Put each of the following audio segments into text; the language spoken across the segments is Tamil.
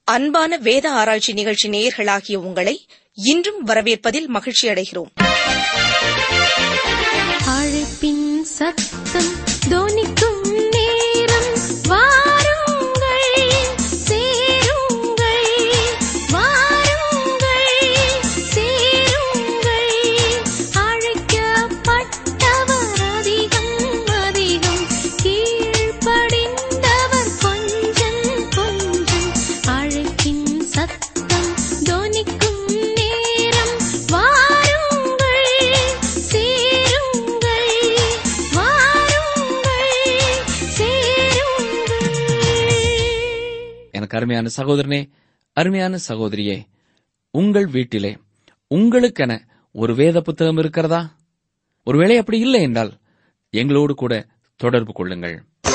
அன்பான வேத ஆராய்ச்சி நிகழ்ச்சி நேயர்களாகிய உங்களை இன்றும் வரவேற்பதில் மகிழ்ச்சி அடைகிறோம் அழைப்பின் சத்தம் தொனிக்கும் நேரம் வாருங்கள் சேருங்கள் வாருங்கள் சேருங்கள் அழைக்கப்பட்டவர் அதிகம் அதிகம் கீழ்ப்படிந்தவர் கொஞ்சம் கொஞ்சம் அழைப்பின் சத்தம் தொனிக்கும் நேரம் வாருங்கள் சேருங்கள் வாருங்கள் சேருங்கள் எனக்கு அருமையான சகோதரனே அருமையான சகோதரியே உங்கள் வீட்டிலே உங்களுக்கென ஒரு வேத புத்தகம் இருக்கிறதா ஒருவேளை அப்படி இல்லை என்றால் எங்களோடு கூட தொடர்பு கொள்ளுங்கள்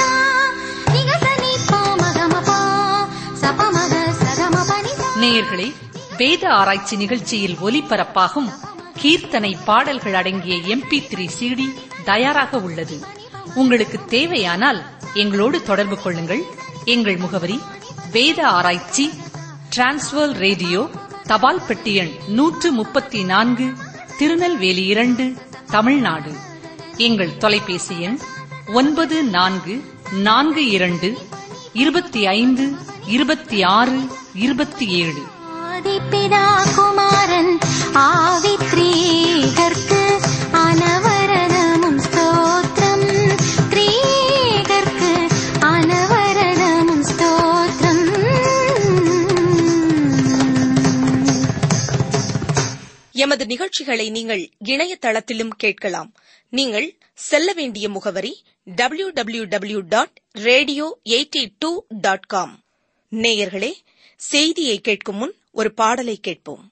நேயர்களே வேத ஆராய்ச்சி நிகழ்ச்சியில் ஒலிபரப்பாகும் கீர்த்தனை பாடல்கள் அடங்கிய எம்பி த்ரீ சிடி தயாராக உள்ளது உங்களுக்கு தேவையானால் எங்களோடு தொடர்பு கொள்ளுங்கள் எங்கள் முகவரி வேத ஆராய்ச்சி டிரான்ஸ்வர் ரேடியோ தபால் பெட்டி எண் நூற்று முப்பத்தி நான்கு திருநெல்வேலி இரண்டு தமிழ்நாடு எங்கள் தொலைபேசி எண் ஒன்பது நான்கு நான்கு இரண்டு இருபத்தி ஐந்து இருபத்தி ஆறு இருபத்தி ஏழு ஆதிப்பிதா குமாரன் ஆவித்ரீகர்க்கு அனவரதமும் ஸ்தோத்திரம் த்ரீகர்க்கு அனவரதமும் ஸ்தோத்திரம் எமது நிகழ்ச்சிகளை நீங்கள் இணையதளத்திலும் கேட்கலாம் நீங்கள் செல்ல வேண்டிய முகவரி W W W dot radio eighty two dot com நேயர்களே செய்தியை கேட்கும் முன் ஒரு பாடலை கேட்போம்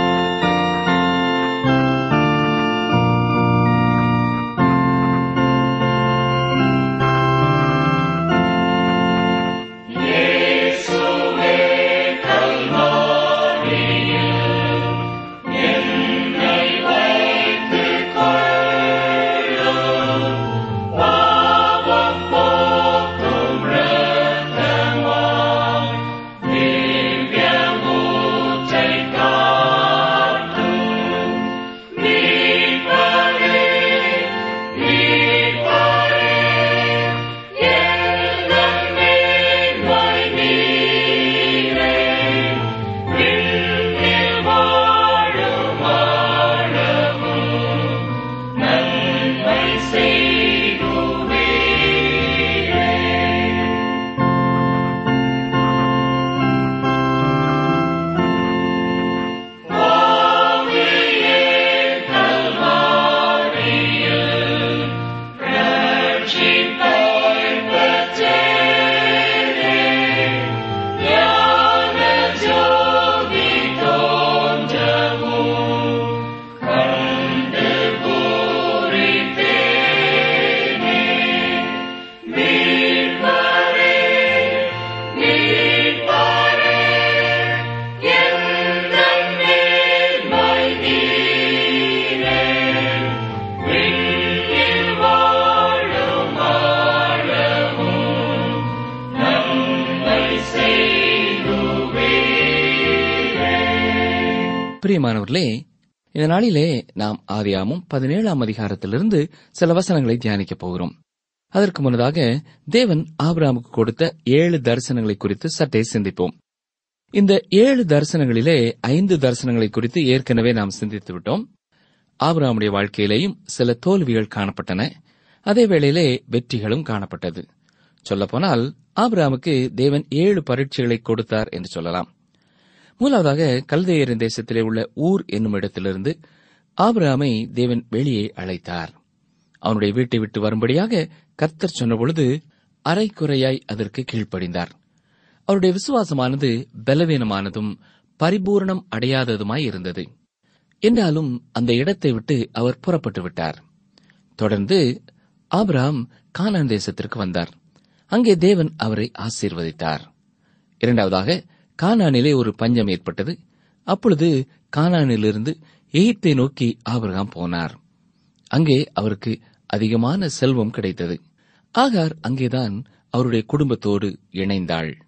பிரியமானவர்களே இந்த நாளிலே நாம் ஆதியாமும் பதினேழாம் அதிகாரத்திலிருந்து சில வசனங்களை தியானிக்கப் போகிறோம் அதற்கு முன்னதாக தேவன் ஆபிரகாமுக்கு கொடுத்த ஏழு தரிசனங்களை குறித்து சற்றே சிந்திப்போம் இந்த ஏழு தரிசனங்களிலே ஐந்து தரிசனங்களை குறித்து ஏற்கனவே நாம் சிந்தித்து விட்டோம் ஆபிரகாமுடைய வாழ்க்கையிலேயும் சில தோல்விகள் காணப்பட்டன அதே வேளையிலே வெற்றிகளும் காணப்பட்டது சொல்லப்போனால் ஆபிரகாமுக்கு தேவன் ஏழு பரீட்சைகளை கொடுத்தார் என்று சொல்லலாம் மூலாவதாக கல்தேயரின் தேசத்திலே உள்ள ஊர் என்னும் இடத்திலிருந்து ஆபிரகாமை தேவன் வெளியே அழைத்தார் அவனுடைய வீட்டை விட்டு வரும்படியாக கர்த்தர் சொன்னபொழுது அரைக்குறையாய் அதற்கு கீழ்ப்படிந்தார் அவருடைய விசுவாசமானது பலவீனமானதும் பரிபூரணம் அடையாததுமாய் இருந்தது என்றாலும் அந்த இடத்தை விட்டு அவர் புறப்பட்டு விட்டார் தொடர்ந்து ஆபிரகாம் கானான் தேசத்திற்கு வந்தார் அங்கே தேவன் அவரை ஆசீர்வதித்தார் இரண்டாவதாக கானானிலே ஒரு பஞ்சம் ஏற்பட்டது அப்பொழுது கானானிலிருந்து எகிப்தை நோக்கி ஆபிரகாம் போனார் அங்கே அவருக்கு அதிகமான செல்வம் கிடைத்தது ஆகார் அங்கேதான் அவருடைய குடும்பத்தோடு இணைந்தாள்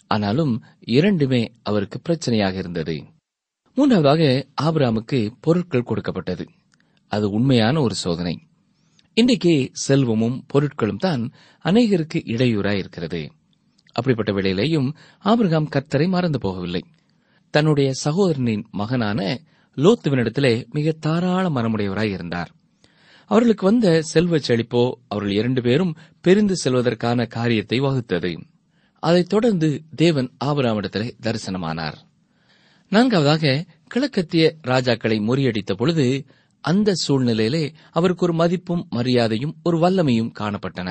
ஆனாலும் இரண்டுமே அவருக்கு பிரச்சனையாக இருந்தது மூன்றாவதாக ஆபிராமுக்கு பொருட்கள் கொடுக்கப்பட்டது அது உண்மையான ஒரு சோதனை இன்றைக்கு செல்வமும் பொருட்களும் தான் அநேகருக்கு இடையூறாய் இருக்கிறது அப்படிப்பட்ட வேளையிலேயும் ஆபிரகாம் கர்த்தரை மறந்து போகவில்லை தன்னுடைய சகோதரனின் மகனான லோத்துவினிடத்திலே மிக தாராள மனமுடையவராய் இருந்தார் அவர்களுக்கு வந்த செல்வச் செழிப்போ அவர்கள் இரண்டு பேரும் பிரிந்து செல்வதற்கான காரியத்தை வகுத்தது அதைத் தொடர்ந்து தேவன் ஆபிரகாமிடத்திலே தரிசனமானார் நான்காவதாக கிழக்கத்திய ராஜாக்களை முறியடித்த பொழுது அந்த சூழ்நிலையிலே அவருக்கு ஒரு மதிப்பும் மரியாதையும் ஒரு வல்லமையும் காணப்பட்டன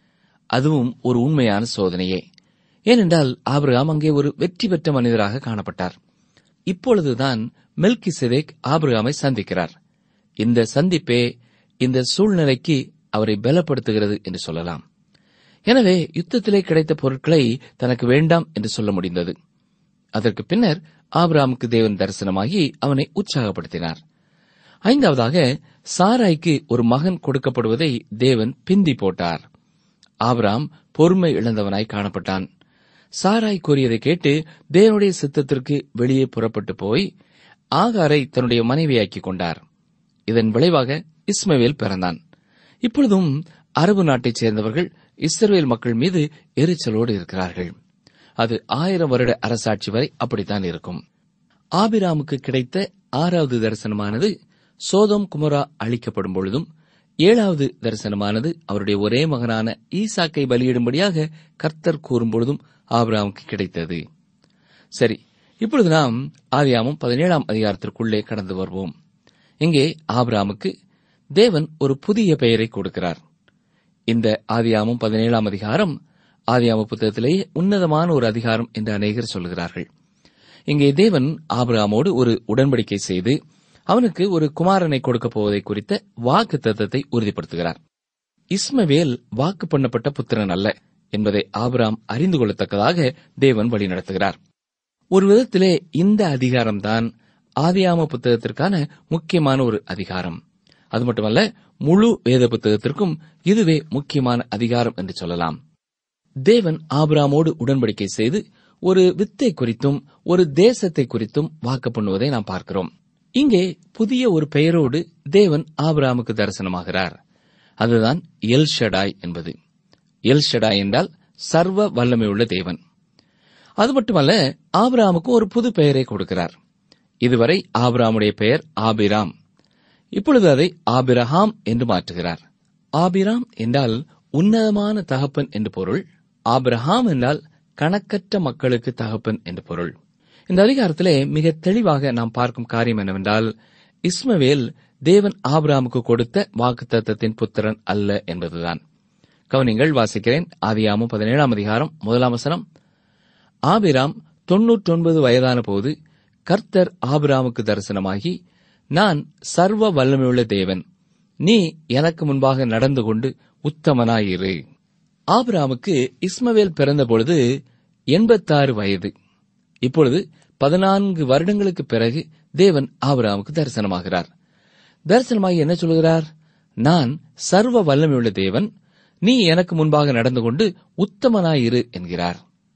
அதுவும் ஒரு உண்மையான சோதனையே ஏனென்றால் ஆபிரகாம் அங்கே ஒரு வெற்றி பெற்ற மனிதராக காணப்பட்டார் இப்பொழுதுதான் மெல்கி செதேக் ஆபிரகாமை சந்திக்கிறார் இந்த சந்திப்பே இந்த சூழ்நிலைக்கு அவரை பலப்படுத்துகிறது என்று சொல்லலாம் எனவே யுத்தத்திலே கிடைத்த பொருட்களை தனக்கு வேண்டாம் என்று சொல்ல முடிந்தது அதற்கு பின்னர் ஆபிரகாமுக்கு தேவன் தரிசனமாகி அவனை உற்சாகப்படுத்தினார் ஐந்தாவதாக சாராய்க்கு ஒரு மகன் கொடுக்கப்படுவதை தேவன் பிந்தி போட்டார் ஆபிராம் பொறுமை இழந்தவனாய் காணப்பட்டான் சாராய் கூறியதை கேட்டு தேவனுடைய சித்தத்திற்கு வெளியே புறப்பட்டு போய் ஆகாரை தன்னுடைய மனைவியாக்கிக் கொண்டார் இதன் விளைவாக இஸ்மவேல் பிறந்தான் இப்பொழுதும் அரபு நாட்டைச் சேர்ந்தவர்கள் இஸ்ரவேல் மக்கள் மீது எரிச்சலோடு இருக்கிறார்கள் அது ஆயிரம் வருட அரசாட்சி வரை அப்படித்தான் இருக்கும் ஆபிராமுக்கு கிடைத்த ஆறாவது தரிசனமானது சோதோம் குமரா அழிக்கப்படும் பொழுதும் ஏழாவது தரிசனமானது அவருடைய ஒரே மகனான ஈசாக்கை பலியிடும்படியாக கர்த்தர் கூறும் பொழுதும் ஆபிராமுக்கு கிடைத்தது சரி இப்பொழுது நாம் ஆதியாமம் பதினேழாம் அதிகாரத்திற்குள்ளே கடந்து வருவோம் இங்கே ஆபிராமுக்கு தேவன் ஒரு புதிய பெயரை கொடுக்கிறார் இந்த ஆதியாமம் பதினேழாம் அதிகாரம் ஆதியாம புத்தகத்திலேயே உன்னதமான ஒரு அதிகாரம் என்று அநேகர் சொல்கிறார்கள் இங்கே தேவன் ஆபிரகாமோடு ஒரு உடன்படிக்கை செய்து அவனுக்கு ஒரு குமாரனை கொடுக்கப் போவதை குறித்த வாக்கு தத்தத்தை உறுதிப்படுத்துகிறார் இஸ்மவேல் வாக்கு பண்ணப்பட்ட புத்திரன் அல்ல என்பதை ஆபிராம் அறிந்து கொள்ளத்தக்கதாக தேவன் வழிநடத்துகிறார் ஒரு விதத்திலே இந்த அதிகாரம்தான் ஆதியாம புத்தகத்திற்கான முக்கியமான ஒரு அதிகாரம் அது மட்டுமல்ல முழு வேத புத்தகத்திற்கும் இதுவே முக்கியமான அதிகாரம் என்று சொல்லலாம் தேவன் ஆபிராமோடு உடன்படிக்கை செய்து ஒரு வித்தை குறித்தும் ஒரு தேசத்தை குறித்தும் வாக்கு பண்ணுவதை நாம் பார்க்கிறோம் இங்கே புதிய ஒரு பெயரோடு தேவன் ஆபிராமுக்கு தரிசனமாகிறார் அதுதான் எல்ஷடாய் என்பது எல்ஷடாய் என்றால் சர்வ வல்லமையுள்ள தேவன் அது மட்டுமல்ல ஆபிராமுக்கு ஒரு புது பெயரை கொடுக்கிறார் இதுவரை ஆபிராமுடைய பெயர் ஆபிராம் இப்பொழுது அதை ஆபிரஹாம் என்று மாற்றுகிறார் ஆபிராம் என்றால் உன்னதமான தகப்பன் என்று பொருள் ஆபிரஹாம் என்றால் கணக்கற்ற மக்களுக்கு தகப்பன் என்று பொருள் இந்த அதிகாரத்திலே மிக தெளிவாக நாம் பார்க்கும் காரியம் என்னவென்றால் இஸ்மவேல் தேவன் ஆபிராமுக்கு கொடுத்த வாக்குத்தத்தத்தின் புத்திரன் அல்ல என்பதுதான் கவனிங்கள் வாசிக்கிறேன் ஆதியாமும் பதினேழாம் அதிகாரம் முதலாம் வசனம் ஆபிராம் தொன்னூற்றொன்பது வயதான போது கர்த்தர் ஆபிராமுக்கு தரிசனமாகி நான் சர்வ வல்லமையுள்ள தேவன் நீ எனக்கு முன்பாக நடந்து கொண்டு உத்தமனாயிரு ஆபிராமுக்கு இஸ்மவேல் பிறந்த பொழுது எண்பத்தாறு வயது இப்பொழுது பதினான்கு வருடங்களுக்கு பிறகு தேவன் ஆபிராமுக்கு தரிசனமாகிறார் தரிசனமாகி என்ன சொல்கிறார் நான் சர்வ வல்லமையுள்ள தேவன் நீ எனக்கு முன்பாக நடந்து கொண்டு உத்தமனாயிரு என்கிறார்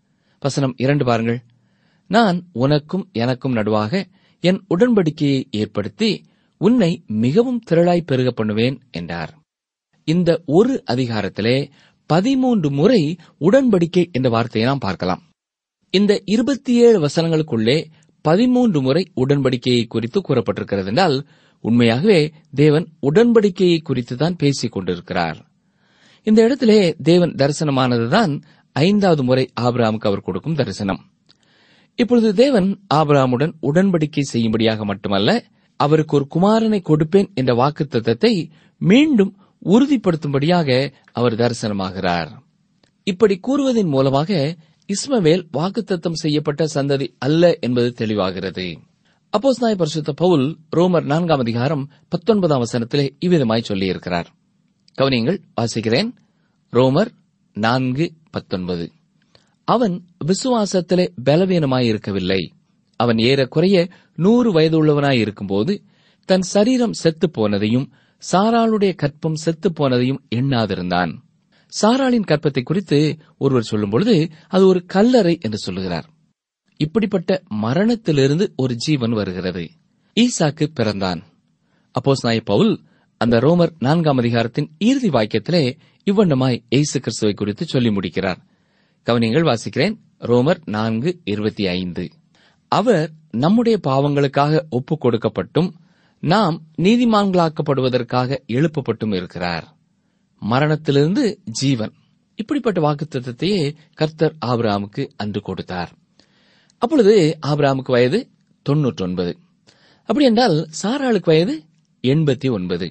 வசனம் இரண்டு பாருங்கள் நான் உனக்கும் எனக்கும் நடுவாக என் உடன்படிக்கையை ஏற்படுத்தி உன்னை மிகவும் திரளாய் பெருக பண்ணுவேன் என்றார் இந்த ஒரு அதிகாரத்திலே பதிமூன்று முறை உடன்படிக்கை என்ற வார்த்தையை நாம் பார்க்கலாம் இந்த இருபத்தி ஏழு வசனங்களுக்குள்ளே பதிமூன்று முறை உடன்படிக்கையை குறித்து கூறப்பட்டிருக்கிறது என்றால் உண்மையாகவே தேவன் உடன்படிக்கையை குறித்து தான் பேசிக் கொண்டிருக்கிறார் இந்த இடத்திலே தேவன் தரிசனமானதுதான் ஐந்தாவது முறை ஆபிரகாமுக்கு அவர் கொடுக்கும் தரிசனம் இப்பொழுது தேவன் ஆபிரகாமுடன் உடன்படிக்கை செய்யும்படியாக மட்டுமல்ல அவருக்கு ஒரு குமாரனை கொடுப்பேன் என்ற வாக்குத்தத்தத்தை மீண்டும் உறுதிப்படுத்தும்படியாக அவர் தரிசனமாகிறார் இப்படி கூறுவதன் மூலமாக இஸ்மவேல் வாக்குத்தத்தம் செய்யப்பட்ட சந்ததி அல்ல என்பது தெளிவாகிறது அப்போஸ் நாய் பரிசுத்த பவுல் ரோமர் நான்காம் அதிகாரம் பத்தொன்பதாம் வசனத்திலே இவ்விதமாய் சொல்லியிருக்கிறார் கவனியங்கள் வாசிக்கிறேன் ரோமர் நான்கு பத்தொன்பது அவன் விசுவாசத்திலே பலவீனமாயிருக்கவில்லை அவன் ஏறக்குறைய நூறு வயதுள்ளவனாய் இருக்கும்போது தன் சரீரம் செத்துப் போனதையும் சாராளுடைய கற்பம் செத்துப் போனதையும் எண்ணாதிருந்தான் சாராளின் கற்பத்தை குறித்து ஒருவர் சொல்லும் பொழுது அது ஒரு கல்லறை என்று சொல்லுகிறார் இப்படிப்பட்ட மரணத்திலிருந்து ஒரு ஜீவன் வருகிறது ஈசாக்கு பிறந்தான் அப்போஸ் நாய பவுல் அந்த ரோமர் நான்காம் அதிகாரத்தின் இறுதி வாக்கியத்திலே இவ்வண்ணமாய் இயேசு கிறிஸ்துவை குறித்து சொல்லி முடிக்கிறார் கவனியங்கள் வாசிக்கிறேன் ரோமர் நான்கு இருபத்தி ஐந்து அவர் நம்முடைய பாவங்களுக்காக ஒப்புக் கொடுக்கப்பட்டும் நாம் நீதிமான்களாக்கப்படுவதற்காக எழுப்பப்பட்டும் இருக்கிறார் மரணத்திலிருந்து ஜீவன் இப்படிப்பட்ட வாக்குத்தத்தத்தையே கர்த்தர் ஆபிரகாமுக்கு அன்று கொடுத்தார் அப்பொழுது ஆபிரகாமுக்கு வயது தொன்னூற்றொன்பது அப்படி என்றால் சாராளுக்கு வயது எண்பத்தி ஒன்பது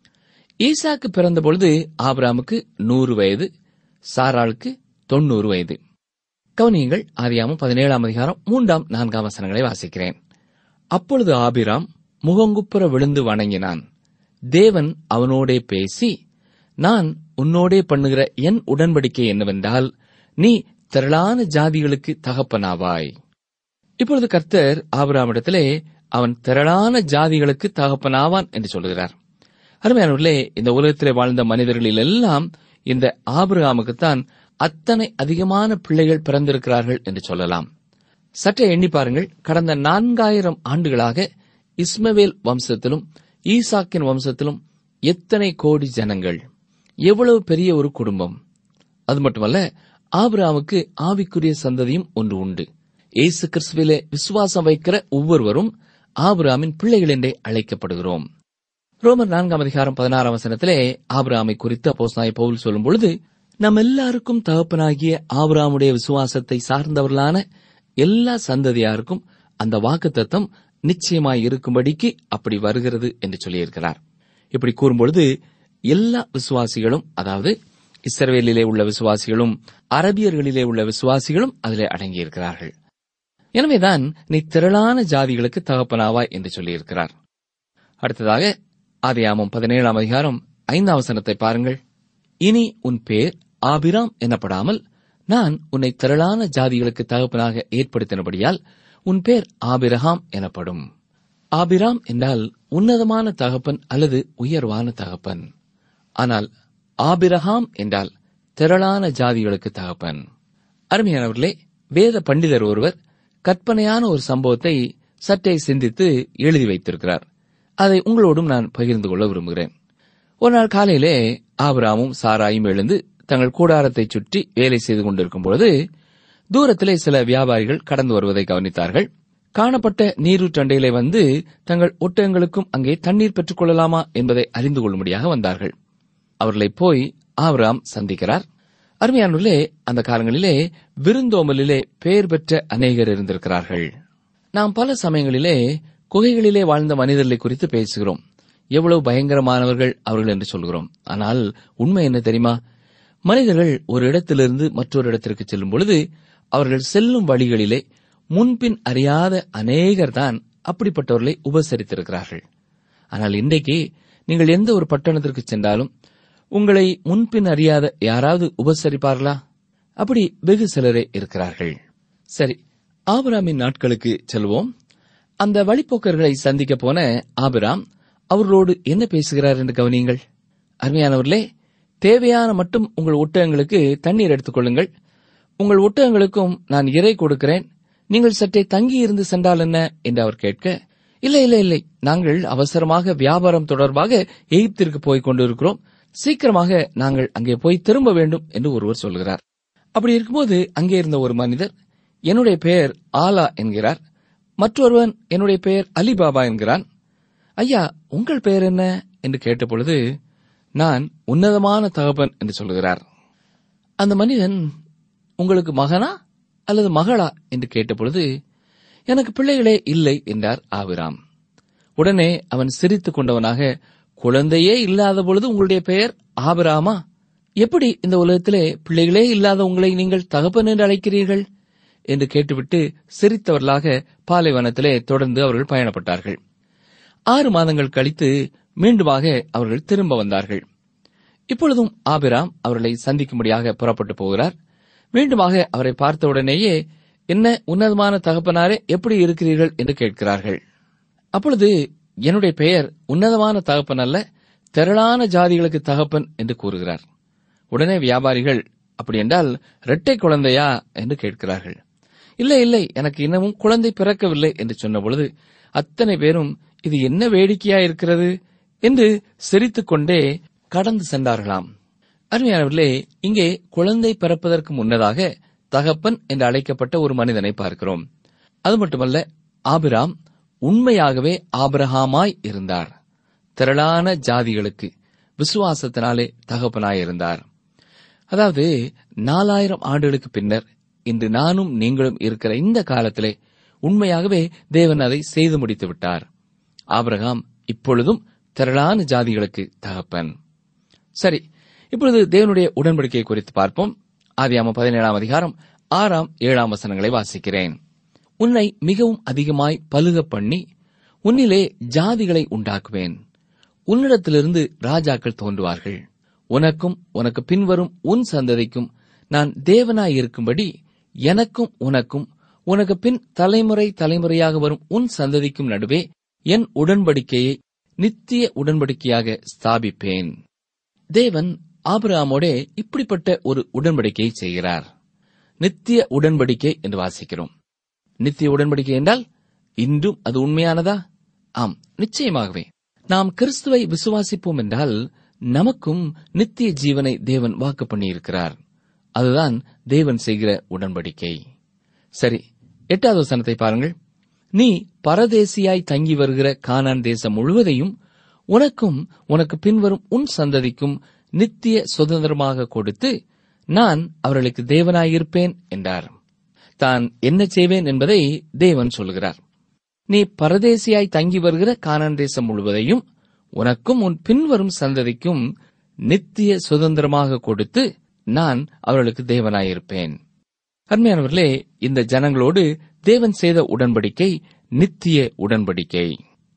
ஈசாக்கு பிறந்த பொழுது ஆபிரகாமுக்கு நூறு வயது சாராளுக்கு தொண்ணூறு வயது கவனியங்கள் ஆதியாமம் பதினேழாம் அதிகாரம் மூன்றாம் நான்காம் வசனங்களை வாசிக்கிறேன் அப்பொழுது ஆபிராம் முகங்குப்புற விழுந்து வணங்கினான் தேவன் அவனோடே பேசி நான் உன்னோடே பண்ணுகிற என் உடன்படிக்கை என்னவென்றால் நீ திரளான ஜாதிகளுக்கு தகப்பனாவாய் இப்பொழுது கர்த்தர் ஆபிராமிடத்திலே அவன் திரளான ஜாதிகளுக்கு தகப்பனாவான் என்று சொல்கிறார் அருமையானவர்களே இந்த உலகத்திலே வாழ்ந்த மனிதர்களில் எல்லாம் இந்த ஆபிரகாமுக்குத்தான் அத்தனை அதிகமான பிள்ளைகள் பிறந்திருக்கிறார்கள் என்று சொல்லலாம் சற்றே எண்ணி பாருங்கள் கடந்த நான்காயிரம் ஆண்டுகளாக இஸ்மவேல் வம்சத்திலும் ஈசாக்கின் வம்சத்திலும் எத்தனை கோடி ஜனங்கள் எவ்வளவு பெரிய ஒரு குடும்பம் அது மட்டுமல்ல ஆபிரகாமுக்கு ஆவிக்குரிய சந்ததியும் ஒன்று உண்டு இயேசு கிறிஸ்துவிலே விசுவாசம் வைக்கிற ஒவ்வொருவரும் ஆபிரகாமின் பிள்ளைகள் என்றே அழைக்கப்படுகிறோம் ரோமர் நான்காம் அதிகாரம் பதினாறாம் வசனத்திலே ஆபிரகாமை குறித்து அப்போஸ்தலனாகிய பவுல் சொல்லும் பொழுது நம் எல்லாருக்கும் தகப்பனாகிய ஆபிரகாமுடைய விசுவாசத்தை சார்ந்தவர்களான எல்லா சந்ததியாருக்கும் அந்த வாக்குத்தத்தம் நிச்சயமாய் இருக்கும்படிக்கு அப்படி வருகிறது என்று சொல்லியிருக்கிறார் இப்படி கூறும்பொழுது எல்லா விசுவாசிகளும் அதாவது இஸ்ரவேலிலே உள்ள விசுவாசிகளும் அரபியர்களிலே உள்ள விசுவாசிகளும் அதிலே அடங்கியிருக்கிறார்கள் எனவேதான் நீ திரளான ஜாதிகளுக்கு தகப்பனாவாய் என்று சொல்லியிருக்கிறார் அடுத்ததாக ஆதியாமம் பதினேழாம் அதிகாரம் ஐந்தாம் வசனத்தை பாருங்கள் இனி உன் பேர் ஆபிராம் எனப்படாமல் நான் உன்னை திரளான ஜாதிகளுக்கு தகப்பனாக ஏற்படுத்தினபடியால் உன் பேர் ஆபிரகாம் எனப்படும் ஆபிராம் என்றால் உன்னதமான தகப்பன் அல்லது உயர்வான தகப்பன் ஆனால் ஆபிரகாம் என்றால் திரளான ஜாதிகளுக்கு தகப்பன் அருமையானவர்களே வேத பண்டிதர் ஒருவர் கற்பனையான ஒரு சம்பவத்தை சற்றே சிந்தித்து எழுதி வைத்திருக்கிறார் அதை உங்களோடும் நான் பகிர்ந்து கொள்ள விரும்புகிறேன் ஒரு நாள் காலையிலே ஆபிராமும் சாராயும் எழுந்து தங்கள் கூடாரத்தை சுற்றி வேலை செய்து கொண்டிருக்கும் பொழுது தூரத்திலே சில வியாபாரிகள் கடந்து வருவதை கவனித்தார்கள் காணப்பட்ட நீரூற்றண்டையிலே வந்து தங்கள் ஒட்டகங்களுக்கும் அங்கே தண்ணீர் பெற்றுக் கொள்ளலாமா என்பதை அறிந்து கொள்ளும்படியாக வந்தார்கள் அவர்களை போய் ஆபிராம் சந்திக்கிறார் அருமையானுள்ளே அந்த காலங்களிலே விருந்தோம்பலிலே பெயர் பெற்ற அநேகர் இருந்திருக்கிறார்கள் நாம் பல சமயங்களிலே குகைகளிலே வாழ்ந்த மனிதர்களை குறித்து பேசுகிறோம் எவ்வளவு பயங்கரமானவர்கள் அவர்கள் என்று சொல்கிறோம் ஆனால் உண்மை என்ன தெரியுமா மனிதர்கள் ஒரு இடத்திலிருந்து மற்றொரு இடத்திற்கு செல்லும் பொழுது அவர்கள் செல்லும் வழிகளிலே முன்பின் அறியாத அநேகர் தான் அப்படிப்பட்டவர்களை உபசரித்திருக்கிறார்கள் ஆனால் இன்றைக்கு நீங்கள் எந்த ஒரு பட்டணத்திற்கு சென்றாலும் உங்களை முன்பின் அறியாத யாராவது உபசரிப்பார்களா அப்படி வெகு சிலரே இருக்கிறார்கள் சரி ஆபிராமின் நாட்களுக்கு செல்வோம் அந்த வழிப்போக்கர்களை சந்திக்க போன ஆபிராம் அவர்களோடு என்ன பேசுகிறார் என்று கவனியுங்கள் அருமையானவர்களே தேவையான மட்டும் உங்கள் ஒட்டகங்களுக்கு தண்ணீர் எடுத்துக் கொள்ளுங்கள் உங்கள் ஒட்டகங்களுக்கும் நான் இறை கொடுக்கிறேன் நீங்கள் சற்றே தங்கி இருந்து சென்றால் என்ன என்று அவர் கேட்க இல்லை இல்லை இல்லை நாங்கள் அவசரமாக வியாபாரம் தொடர்பாக எகிப்திற்கு போய் கொண்டிருக்கிறோம் சீக்கிரமாக நாங்கள் அங்கே போய் திரும்ப வேண்டும் என்று ஒருவர் சொல்கிறார் அப்படி இருக்கும்போது அங்கே இருந்த ஒரு மனிதர் என்னுடைய பெயர் ஆலா என்கிறார் மற்றொருவன் என்னுடைய பெயர் அலிபாபா என்கிறான் ஐயா உங்கள் பெயர் என்ன என்று கேட்டபொழுது நான் உன்னதமான தகப்பன் என்று சொல்கிறார் அந்த மனிதன் உங்களுக்கு மகனா அல்லது மகளா என்று கேட்டபொழுது எனக்கு பிள்ளைகளே இல்லை என்றார் ஆபிராம் உடனே அவன் சிரித்துக் கொண்டவனாக குழந்தையே இல்லாத பொழுது உங்களுடைய பெயர் ஆபிராமா எப்படி இந்த உலகத்திலே பிள்ளைகளே இல்லாத உங்களை நீங்கள் தகப்பன் என்று அழைக்கிறீர்கள் என்று கேட்டுவிட்டு சிரித்தவர்களாக பாலைவனத்திலே தொடர்ந்து அவர்கள் பயணப்பட்டார்கள் ஆறு மாதங்கள் கழித்து மீண்டுமாக அவர்கள் திரும்ப வந்தார்கள் இப்பொழுதும் ஆபிராம் அவர்களை சந்திக்கும்படியாக புறப்பட்டு போகிறார் மீண்டுமாக அவரை பார்த்தவுடனேயே என்ன உன்னதமான தகப்பனாரே எப்படி இருக்கிறீர்கள் என்று கேட்கிறார்கள் அப்பொழுது என்னுடைய பெயர் உன்னதமான தகப்பன் அல்ல திரளான ஜாதிகளுக்கு தகப்பன் என்று கூறுகிறார் உடனே வியாபாரிகள் அப்படி என்றால் இரட்டை குழந்தையா என்று கேட்கிறார்கள் இல்லை இல்லை எனக்கு இன்னமும் குழந்தை பிறக்கவில்லை என்று சொன்ன பொழுது அத்தனை பேரும் இது என்ன வேடிக்கையா இருக்கிறது என்று சிரித்துக் கொண்டே கடந்து சென்றார்களாம் அருமையானவர்களே இங்கே குழந்தை பிறப்பதற்கு முன்னதாக தகப்பன் என்று அழைக்கப்பட்ட ஒரு மனிதனை பார்க்கிறோம் அது மட்டுமல்ல ஆபிராம் உண்மையாகவே ஆபிரகாமாய் இருந்தார் திரளான ஜாதிகளுக்கு விசுவாசத்தினாலே தகப்பனாய் இருந்தார் அதாவது நாலாயிரம் ஆண்டுகளுக்கு பின்னர் இன்று நானும் நீங்களும் இருக்கிற இந்த காலத்திலே உண்மையாகவே தேவன் அதை செய்து முடித்து விட்டார் ஆபிரகாம் இப்பொழுதும் திரளான ஜாதிகளுக்கு தகப்பன் சரி இப்பொழுது தேவனுடைய உடன்படிக்கை குறித்து பார்ப்போம் ஆதியாம பதினேழாம் அதிகாரம் ஆறாம் ஏழாம் வசனங்களை வாசிக்கிறேன் உன்னை மிகவும் அதிகமாய் பலுக பண்ணி உன்னிலே ஜாதிகளை உண்டாக்குவேன் உன்னிடத்திலிருந்து ராஜாக்கள் தோன்றுவார்கள் உனக்கும் உனக்கு பின்வரும் உன் சந்ததிக்கும் நான் தேவனாய் இருக்கும்படி எனக்கும் உனக்கும் உனக்கு பின் தலைமுறை தலைமுறையாக வரும் உன் சந்ததிக்கும் நடுவே என் உடன்படிக்கையை நித்திய உடன்படிக்கையாக ஸ்தாபிப்பேன் தேவன் ஆபிரகாமோடே இப்படிப்பட்ட ஒரு உடன்படிக்கையை செய்கிறார் நித்திய உடன்படிக்கை என்று வாசிக்கிறோம் நித்திய உடன்படிக்கை என்றால் இன்றும் அது உண்மையானதா ஆம் நிச்சயமாகவே நாம் கிறிஸ்துவை விசுவாசிப்போம் என்றால் நமக்கும் நித்திய ஜீவனை தேவன் வாக்கு பண்ணியிருக்கிறார் அதுதான் தேவன் செய்கிற உடன்படிக்கை சரி எட்டாவது வசனத்தை பாருங்கள் நீ பரதேசியாய் தங்கி வருகிற கானான் தேசம் முழுவதையும் உனக்கும் உனக்கு பின்வரும் உன் சந்ததிக்கும் நித்திய சுதந்திரமாக கொடுத்து நான் அவர்களுக்கு தேவனாயிருப்பேன் என்றார் தான் என்ன செய்வேன் என்பதை தேவன் சொல்கிறார் நீ பரதேசியாய் தங்கி வருகிற கானான் தேசம் முழுவதையும் உனக்கும் உன் பின்வரும் சந்ததிக்கும் நித்திய சுதந்திரமாக கொடுத்து நான் அவர்களுக்கு தேவனாயிருப்பேன் அருமையானவர்களே இந்த ஜனங்களோடு தேவன் செய்த உடன்படிக்கை நித்திய உடன்படிக்கை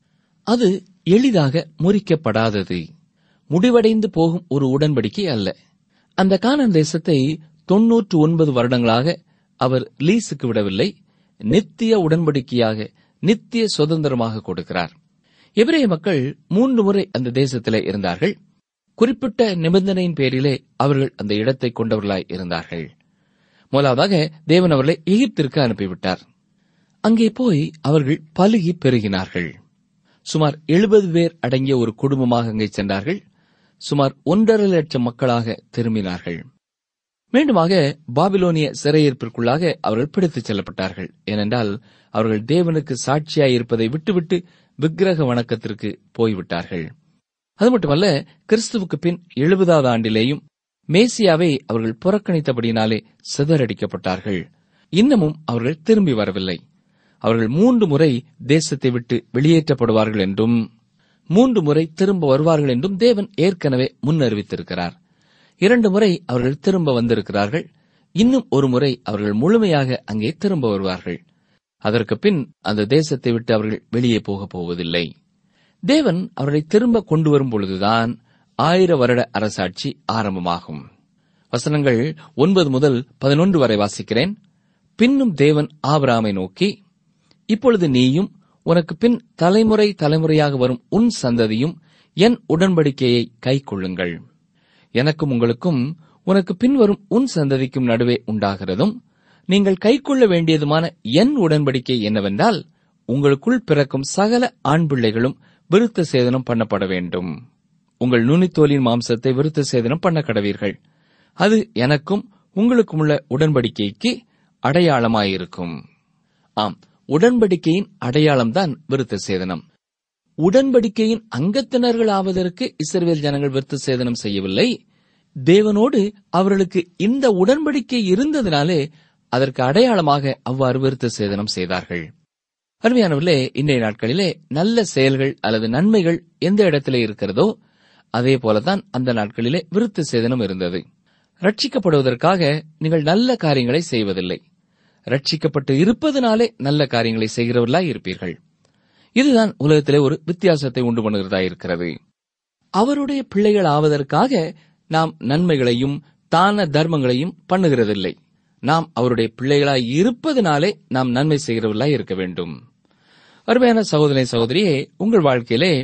அது எளிதாக முறிக்கப்படாதது முடிவடைந்து போகும் ஒரு உடன்படிக்கை அல்ல அந்த கானான் தேசத்தை தொன்னூற்று ஒன்பது வருடங்களாக அவர் லீஸுக்கு விடவில்லை நித்திய உடன்படிக்கையாக நித்திய சுதந்திரமாக கொடுக்கிறார் எபிரேய மக்கள் மூன்று முறை அந்த தேசத்திலே இருந்தார்கள் குறிப்பிட்ட நிபந்தனையின் பேரிலே அவர்கள் அந்த இடத்தை கொண்டவர்களாய் இருந்தார்கள் முதலாவதாக தேவன் அவர்களை எகிப்திற்கு அனுப்பிவிட்டார் அங்கே போய் அவர்கள் பலுகி பெருகினார்கள் சுமார் எழுபது பேர் அடங்கிய ஒரு குடும்பமாக அங்கே சென்றார்கள் சுமார் ஒன்றரை லட்சம் மக்களாக திரும்பினார்கள் மீண்டுமாக பாபிலோனிய சிறையிருப்பிற்குள்ளாக அவர்கள் பிடித்துச் செல்லப்பட்டார்கள் ஏனென்றால் அவர்கள் தேவனுக்கு சாட்சியாய் இருப்பதை விட்டுவிட்டு விக்கிரக வணக்கத்திற்கு போய்விட்டார்கள் அது மட்டுமல்ல கிறிஸ்துவுக்கு பின் எழுபதாவது ஆண்டிலேயும் மேசியாவை அவர்கள் புறக்கணித்தபடியினாலே சிதறடிக்கப்பட்டார்கள் இன்னமும் அவர்கள் திரும்பி வரவில்லை அவர்கள் மூன்று முறை தேசத்தை விட்டு வெளியேற்றப்படுவார்கள் என்றும் மூன்று முறை திரும்ப வருவார்கள் என்றும் தேவன் ஏற்கனவே முன்னறிவித்திருக்கிறார் இரண்டு முறை அவர்கள் திரும்ப வந்திருக்கிறார்கள் இன்னும் ஒரு முறை அவர்கள் முழுமையாக அங்கே திரும்ப வருவார்கள் அதற்கு பின் அந்த தேசத்தை விட்டு அவர்கள் வெளியே போகப் போவதில்லை தேவன் அவர்களை திரும்ப கொண்டு வரும் பொழுதுதான் ஆயிர வருட அரசாட்சி ஆரம்பமாகும் வசனங்கள் ஒன்பது முதல் பதினொன்று வரை வாசிக்கிறேன் பின்னும் தேவன் ஆபிராமை நோக்கி இப்பொழுது நீயும் உனக்கு பின் தலைமுறை தலைமுறையாக வரும் உன் சந்ததியும் என் உடன்படிக்கையை கைக்கொள்ளுங்கள் எனக்கும் உங்களுக்கும் உனக்கு பின்வரும் உன் சந்ததிக்கும் நடுவே உண்டாகிறதும் நீங்கள் கைக்கொள்ள வேண்டியதுமான என் உடன்படிக்கை என்னவென்றால் உங்களுக்குள் பிறக்கும் சகல ஆண் பிள்ளைகளும் விருத்த சேதனம் பண்ணப்பட வேண்டும் உங்கள் நுனித்தோலின் மாம்சத்தை விருத்த சேதனம் பண்ண கடவீர்கள் அது எனக்கும் உங்களுக்கும் உள்ள உடன்படிக்கைக்கு அடையாளமாயிருக்கும் ஆம் உடன்படிக்கையின் அடையாளம்தான் விருத்த சேதனம் உடன்படிக்கையின் அங்கத்தினர்கள் ஆவதற்கு இஸ்ரவேல் ஜனங்கள் விருத்த சேதனம் செய்யவில்லை தேவனோடு அவர்களுக்கு இந்த உடன்படிக்கை இருந்ததினாலே அதற்கு அடையாளமாக அவ்வாறு விருத்த சேதனம் செய்தார்கள் அருமையானவர்களே இன்றைய நாட்களிலே நல்ல செயல்கள் அல்லது நன்மைகள் எந்த இடத்திலே இருக்கிறதோ அதே போலதான் அந்த நாட்களிலே விருத்த சேதனம் இருந்தது ரட்சிக்கப்படுவதற்காக நீங்கள் நல்ல காரியங்களை செய்வதில்லை ரட்சிக்கப்பட்டு இருப்பதனாலே நல்ல காரியங்களை செய்கிறவர்களாய் இருப்பீர்கள் இதுதான் உலகத்திலே ஒரு வித்தியாசத்தை உண்டு பண்ணுகிறதா இருக்கிறது அவருடைய பிள்ளைகள் ஆவதற்காக நாம் நன்மைகளையும் தான தர்மங்களையும் பண்ணுகிறதில்லை நாம் அவருடைய பிள்ளைகளாய் இருப்பதனாலே நாம் நன்மை செய்கிறவர்களாய் இருக்க வேண்டும் அருமையான சகோதரி சகோதரியே உங்கள் வாழ்க்கையிலே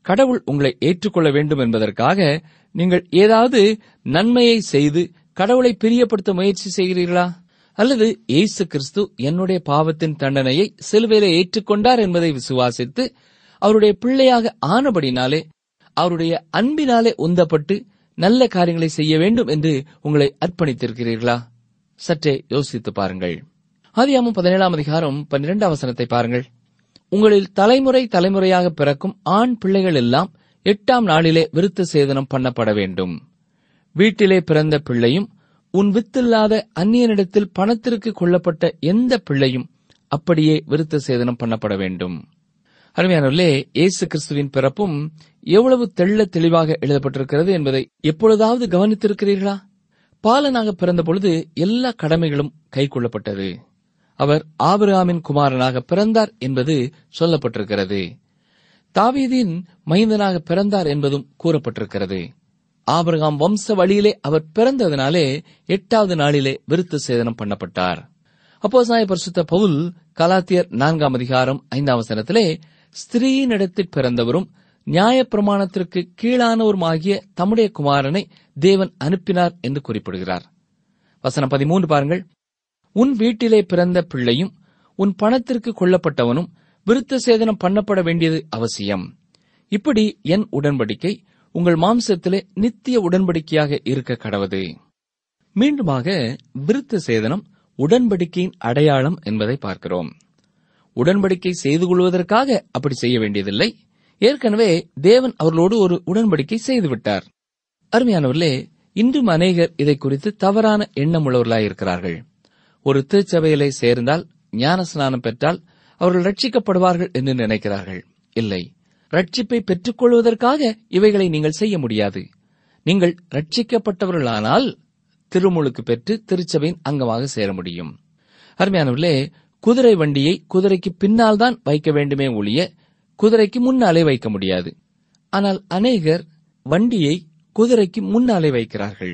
கடவுள் உங்களை ஏற்றுக்கொள்ள வேண்டும் என்பதற்காக நீங்கள் ஏதாவது நன்மையை செய்து கடவுளை பிரியப்படுத்த முயற்சி செய்கிறீர்களா அல்லது இயேசு கிறிஸ்து என்னுடைய பாவத்தின் தண்டனையை சிலுவையிலே ஏற்றுக்கொண்டார் என்பதை விசுவாசித்து அவருடைய பிள்ளையாக ஆனபடினாலே அவருடைய அன்பினாலே உந்தப்பட்டு நல்ல காரியங்களை செய்ய வேண்டும் என்று உங்களை அர்ப்பணித்திருக்கிறீர்களா சற்றே யோசித்து பாருங்கள் ஆதியாமம் பதினேழாம் அதிகாரம் பன்னிரெண்டாம் வசனத்தை பாருங்கள் உங்களில் தலைமுறை தலைமுறையாக பிறக்கும் ஆண் பிள்ளைகள் எல்லாம் எட்டாம் நாளிலே விருத்த சேதனம் பண்ணப்பட வேண்டும் வீட்டிலே பிறந்த பிள்ளையும் உன் வித்தில்லாத அந்நியனிடத்தில் பணத்திற்கு கொள்ளப்பட்ட எந்த பிள்ளையும் அப்படியே விருத்த சேதனம் பண்ணப்பட வேண்டும் அருமையானவர்களே இயேசு கிறிஸ்துவின் பிறப்பும் எவ்வளவு தெள்ள தெளிவாக எழுதப்பட்டிருக்கிறது என்பதை எப்பொழுதாவது கவனித்திருக்கிறீர்களா பாலனாக பிறந்த பொழுது எல்லா கடமைகளும் கைக்கொள்ளப்பட்டது அவர் ஆபிரகாமின் குமாரனாக பிறந்தார் என்பது சொல்லப்பட்டிருக்கிறது தாவீதின் மைந்தனாக பிறந்தார் என்பதும் கூறப்பட்டிருக்கிறது ஆபிரகாம் வம்ச வழியிலே அவர் பிறந்ததினாலே எட்டாவது நாளிலே விருத்த சேதனம் பண்ணப்பட்டார் அப்போ பரிசுத்த பவுல் கலாத்தியர் நான்காம் அதிகாரம் ஐந்தாம் வசனத்திலே ஸ்திரீனிடத்தில் பிறந்தவரும் நியாயப்பிரமாணத்திற்கு கீழானவருமாகிய தம்முடைய குமாரனை தேவன் அனுப்பினார் என்று குறிப்பிடுகிறார் வசனம் பதிமூன்று பாருங்கள் உன் வீட்டிலே பிறந்த பிள்ளையும் உன் பணத்திற்கு கொல்லப்பட்டவனும் விருத்த சேதனம் பண்ணப்பட வேண்டியது அவசியம் இப்படி என் உடன்படிக்கை உங்கள் மாம்சத்திலே நித்திய உடன்படிக்கையாக இருக்க கடவது மீண்டுமாக விருத்த சேதனம் உடன்படிக்கையின் அடையாளம் என்பதை பார்க்கிறோம் உடன்படிக்கை செய்து கொள்வதற்காக அப்படி செய்ய வேண்டியதில்லை ஏற்கனவே தேவன் அவர்களோடு ஒரு உடன்படிக்கை செய்துவிட்டார் அருமையானவர்களே இன்றும் அநேகர் இதை குறித்து தவறான எண்ணம் உள்ளவர்களாயிருக்கிறார்கள் ஒரு திருச்சபையிலே சேர்ந்தால் ஞான ஸ்நானம் பெற்றால் அவர்கள் ரட்சிக்கப்படுவார்கள் என்று நினைக்கிறார்கள் இல்லை ரட்சிப்பை பெற்றுக்கொள்வதற்காக இவைகளை நீங்கள் செய்ய முடியாது நீங்கள் ரட்சிக்கப்பட்டவர்களானால் திருமுழுக்கு பெற்று திருச்சபையின் அங்கமாக சேர முடியும் அருமையானவர்களே குதிரை வண்டியை குதிரைக்கு பின்னால் தான் வைக்க வேண்டுமே ஒழிய குதிரைக்கு முன்னாலே வைக்க முடியாது ஆனால் அநேகர் வண்டியை குதிரைக்கு முன்னாலே வைக்கிறார்கள்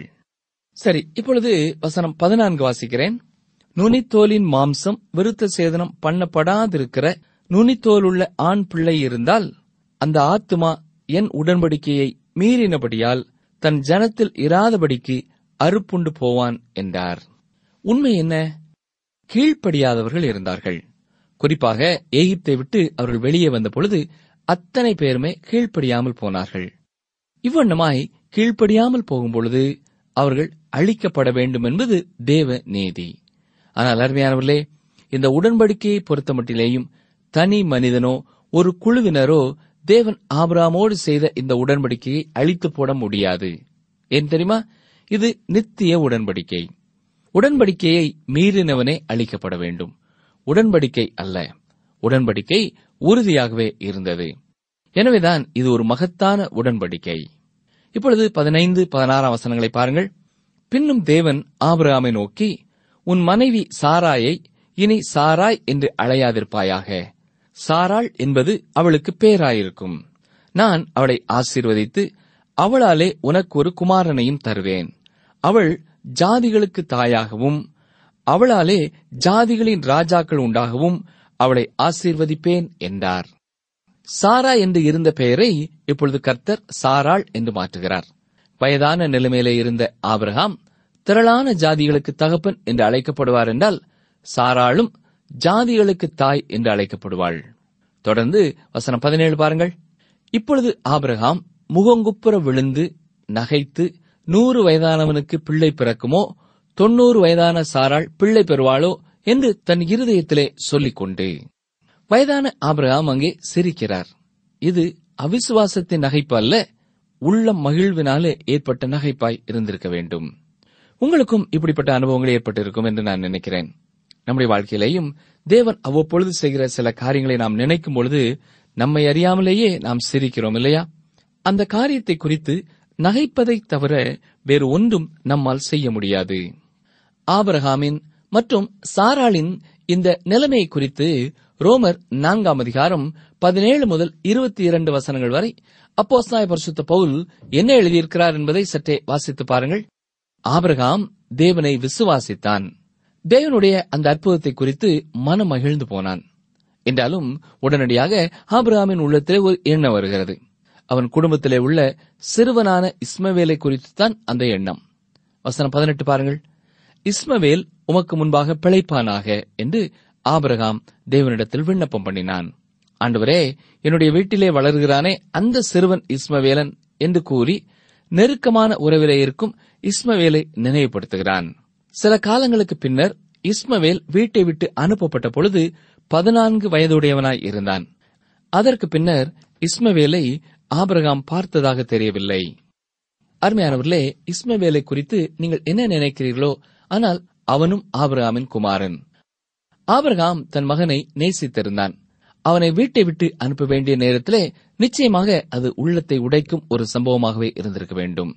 சரி இப்பொழுது வசனம் பதினான்கு வாசிக்கிறேன் நுனித்தோலின் மாம்சம் விருத்த சேதனம் பண்ணப்படாதிருக்கிற நுனித்தோலுள்ள ஆண் பிள்ளை இருந்தால் அந்த ஆத்துமா என் உடன்படிக்கையை மீறினபடியால் தன் ஜனத்தில் இராதபடிக்கு அறுப்புண்டு போவான் என்றார் உண்மை என்ன கீழ்ப்படியாதவர்கள் இருந்தார்கள் குறிப்பாக எகிப்தை விட்டு அவர்கள் வெளியே வந்த பொழுது அத்தனை பேருமே கீழ்ப்படியாமல் போனார்கள் இவ்வண்ணமாய் கீழ்ப்படியாமல் போகும் பொழுது அவர்கள் அழிக்கப்பட வேண்டும் என்பது தேவ நீதி ஆனால் அருமையானவர்களே இந்த உடன்படிக்கையை பொறுத்தமட்டிலேயும் தனி மனிதனோ ஒரு குழுவினரோ தேவன் ஆபிராமோடு செய்த இந்த உடன்படிக்கையை அழித்து போட முடியாது ஏன் தெரியுமா இது நித்திய உடன்படிக்கை உடன்படிக்கையை மீறினவனே அழிக்கப்பட வேண்டும் உடன்படிக்கை அல்ல உடன்படிக்கை உறுதியாகவே இருந்தது எனவேதான் இது ஒரு மகத்தான உடன்படிக்கை இப்பொழுது பதினைந்து பதினாறாம் வசனங்களை பாருங்கள் பின்னும் தேவன் ஆபிரகாமை நோக்கி உன் மனைவி சாராயை இனி சாராய் என்று அழையாதிருப்பாயாக சாராள் என்பது அவளுக்கு பேராயிருக்கும் நான் அவளை ஆசீர்வதித்து அவளாலே உனக்கு ஒரு குமாரனையும் தருவேன் அவள் ஜாதிகளுக்கு தாயாகவும் அவளாலே ஜாதிகளின் ராஜாக்கள் உண்டாகவும் அவளை ஆசீர்வதிப்பேன் என்றார் சாரா என்று இருந்த பெயரை இப்பொழுது கர்த்தர் சாராள் என்று மாற்றுகிறார் வயதான நிலைமையிலே இருந்த ஆபிரகாம் திரளான ஜாதிகளுக்கு தகப்பன் என்று அழைக்கப்படுவார் என்றால் சாராளும் ஜாதிகளுக்கு தாய் என்று அழைக்கப்படுவாள் தொடர்ந்து வசனம் பதினேழு பாருங்கள் இப்பொழுது ஆபிரகாம் முகங்குப்புற விழுந்து நகைத்து நூறு வயதானவனுக்கு பிள்ளை பிறக்குமோ தொன்னூறு வயதான சாராள் பிள்ளை பெறுவாளோ என்று தன் இருதயத்திலே சொல்லிக்கொண்டு வயதான ஆபிரகாம் அங்கே சிரிக்கிறார் இது அவிசுவாசத்தின் நகைப்பு அல்ல உள்ளம் மகிழ்வினாலே ஏற்பட்ட நகைப்பாய் இருந்திருக்க வேண்டும் உங்களுக்கும் இப்படிப்பட்ட அனுபவங்கள் ஏற்பட்டிருக்கும் என்று நான் நினைக்கிறேன் நம்முடைய வாழ்க்கையிலேயும் தேவன் அவ்வப்பொழுது செய்கிற சில காரியங்களை நாம் நினைக்கும் பொழுது நம்மை அறியாமலேயே நாம் சிரிக்கிறோம் இல்லையா அந்த காரியத்தை குறித்து நகைப்பதை தவிர வேறு ஒன்றும் நம்மால் செய்ய முடியாது ஆபரகாமின் மற்றும் சாராளின் இந்த நிலைமை குறித்து ரோமர் நான்காம் அதிகாரம் பதினேழு முதல் இருபத்தி இரண்டு வசனங்கள் வரை அப்போஸ்தாய பரிசுத்த பவுல் என்ன எழுதியிருக்கிறார் என்பதை சற்றே வாசித்து பாருங்கள் ஆபிரகாம் தேவனை விசுவாசித்தான் தேவனுடைய அந்த அற்புதத்தை குறித்து மனம் மகிழ்ந்து போனான் என்றாலும் உடனடியாக ஆபிரகாமின் உள்ளத்திலே ஒரு எண்ணம் வருகிறது அவன் குடும்பத்திலே உள்ள சிறுவனான இஸ்மவேலை குறித்துத்தான் அந்த எண்ணம் வசனம் பதினெட்டு பாருங்கள் இஸ்மவேல் உமக்கு முன்பாக பிழைப்பானாக என்று ஆபிரகாம் தேவனிடத்தில் விண்ணப்பம் பண்ணினான் ஆண்டவரே என்னுடைய வீட்டிலே வளர்கிறானே அந்த சிறுவன் இஸ்மவேலன் என்று கூறி நெருக்கமான உறவிலே இருக்கும் இஸ்மவேலை நினைவுபடுத்துகிறான் சில காலங்களுக்கு பின்னர் இஸ்மவேல் வீட்டை விட்டு அனுப்பப்பட்ட பொழுது பதினான்கு வயதுடையவனாய் இருந்தான் அதற்கு பின்னர் இஸ்மவேலை ஆபிரகாம் பார்த்ததாக தெரியவில்லை அருமையானவர்களே இஸ்மவேலை குறித்து நீங்கள் என்ன நினைக்கிறீர்களோ ஆனால் அவனும் ஆபிரகாமின் குமாரன் ஆபிரகாம் தன் மகனை நேசித்திருந்தான் அவனை வீட்டை விட்டு அனுப்ப வேண்டிய நேரத்திலே நிச்சயமாக அது உள்ளத்தை உடைக்கும் ஒரு சம்பவமாகவே இருந்திருக்க வேண்டும்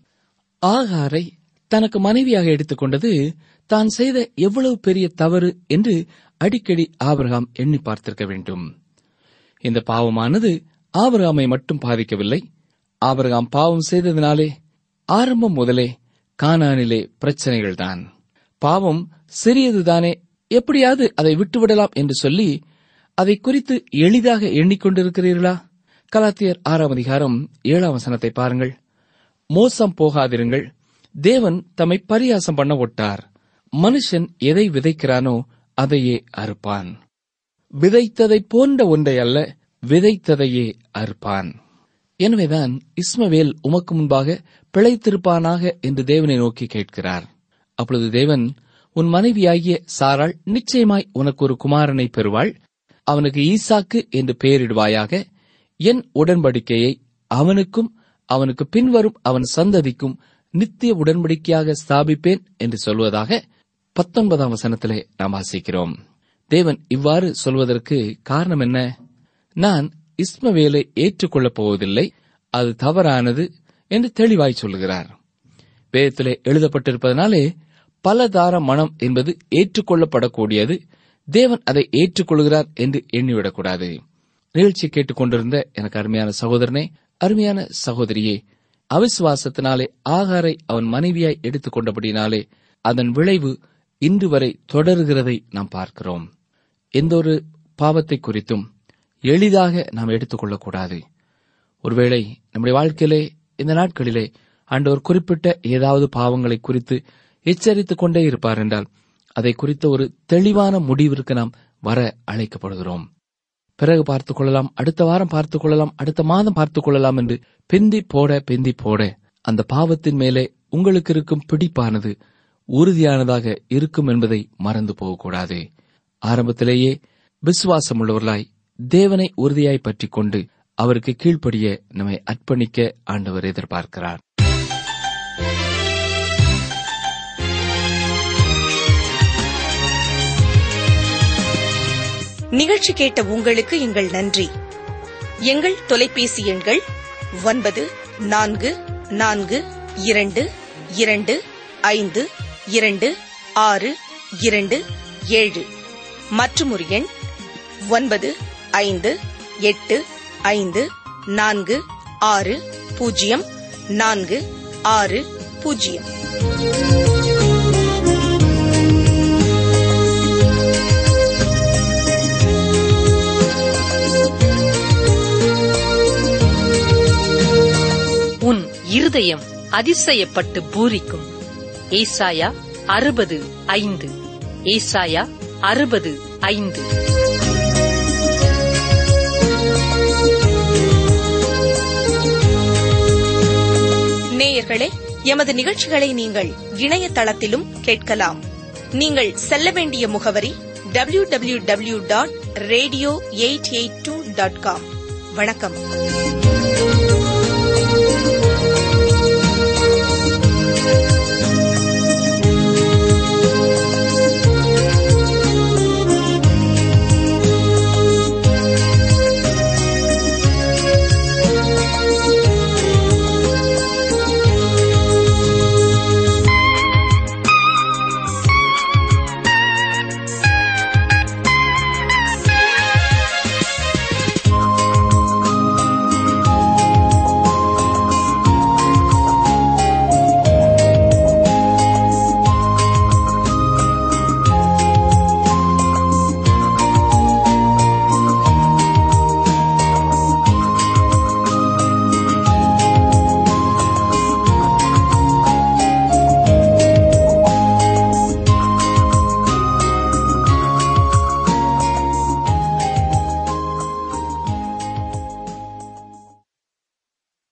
ஆகாரை தனக்கு மனைவியாக எடுத்துக்கொண்டது தான் செய்த எவ்வளவு பெரிய தவறு என்று அடிக்கடி ஆபிரகாம் எண்ணி பார்த்திருக்க வேண்டும் இந்த பாவமானது ஆபிரகாமை மட்டும் பாதிக்கவில்லை ஆபிரகாம் பாவம் செய்ததினாலே ஆரம்பம் முதலே கானானிலே பிரச்சனைகள்தான் பாவம் சிறியதுதானே எப்படியாவது அதை விட்டுவிடலாம் என்று சொல்லி அதை குறித்து எளிதாக எண்ணிக்கொண்டிருக்கிறீர்களா கலாத்தியர் ஆறாம் அதிகாரம் ஏழாம் வசனத்தை பாருங்கள் மோசம் போகாதிருங்கள் தேவன் தம்மை பரியாசம் பண்ண ஒட்டார் மனுஷன் எதை விதைக்கிறானோ அதையே அறுப்பான் விதைத்ததை போன்ற ஒன்றை அல்ல விதைத்ததையே அறுப்பான் எனவேதான் இஸ்மவேல் உமக்கு முன்பாக பிழைத்திருப்பானாக என்று தேவனை நோக்கி கேட்கிறார் அப்பொழுது தேவன் உன் மனைவியாகிய சாராள் நிச்சயமாய் உனக்கு ஒரு குமாரனை பெறுவாள் அவனுக்கு ஈசாக்கு என்று பெயரிடுவாயாக என் உடன்படிக்கையை அவனுக்கும் அவனுக்கு பின்வரும் அவன் சந்ததிக்கும் நித்திய உடன்படிக்கையாக ஸ்தாபிப்பேன் என்று சொல்வதாக பத்தொன்பதாம் வசனத்திலே நாம் வாசிக்கிறோம் தேவன் இவ்வாறு சொல்வதற்கு காரணம் என்ன நான் இஸ்மவேலை ஏற்றுக்கொள்ளப் போவதில்லை அது தவறானது என்று தெளிவாய் சொல்லுகிறார் வேதத்திலே எழுதப்பட்டிருப்பதனாலே பலதார மனம் என்பது ஏற்றுக்கொள்ளப்படக்கூடியது தேவன் அதை ஏற்றுக்கொள்கிறார் என்று எண்ணிவிடக்கூடாது நிகழ்ச்சி கேட்டுக்கொண்டிருந்த எனக்கு அருமையான சகோதரனே அருமையான சகோதரியே அவிசுவாசத்தினாலே ஆகாரை அவன் மனைவியாய் எடுத்துக் கொண்டபடினாலே அதன் விளைவு இன்று வரை தொடர்கிறதை நாம் பார்க்கிறோம் எந்த ஒரு பாவத்தை குறித்தும் எளிதாக நாம் எடுத்துக்கொள்ளக்கூடாது ஒருவேளை நம்முடைய வாழ்க்கையிலே இந்த நாட்களிலே ஆண்டவர் குறிப்பிட்ட ஏதாவது பாவங்களை குறித்து எச்சரித்துக் கொண்டே இருப்பார் என்றால் அதை குறித்த ஒரு தெளிவான முடிவிற்கு நாம் வர அழைக்கப்படுகிறோம் பிறகு பார்த்துக் கொள்ளலாம் அடுத்த வாரம் பார்த்துக் கொள்ளலாம் அடுத்த மாதம் பார்த்துக் கொள்ளலாம் என்று பிந்தி போட பிந்தி போட அந்த பாவத்தின் மேலே உங்களுக்கு இருக்கும் பிடிப்பானது உறுதியானதாக இருக்கும் என்பதை மறந்து போகக்கூடாது ஆரம்பத்திலேயே விசுவாசம் உள்ளவர்களாய் தேவனை உறுதியாய் பற்றிக் கொண்டு அவருக்கு கீழ்ப்படிய நம்மை அர்ப்பணிக்க ஆண்டவர் எதிர்பார்க்கிறார் நிகழ்ச்சி கேட்ட உங்களுக்கு எங்கள் நன்றி எங்கள் தொலைபேசி எண்கள் ஒன்பது நான்கு நான்கு இரண்டு இரண்டு ஐந்து இரண்டு ஆறு இரண்டு ஏழு மற்றும் ஒரு எண் ஒன்பது ஐந்து எட்டு ஐந்து நான்கு ஆறு பூஜ்ஜியம் நான்கு ஆறு பூஜ்ஜியம் உன் இருதயம் அதிசயப்பட்டு பூரிக்கும் ஏசாயா அறுபது ஐந்து ஏசாயா அறுபது ஐந்து நேயர்களே எமது நிகழ்ச்சிகளை நீங்கள் இணையதளத்திலும் கேட்கலாம் நீங்கள் செல்ல வேண்டிய முகவரி W W W dot radio eight eight two dot com வணக்கம்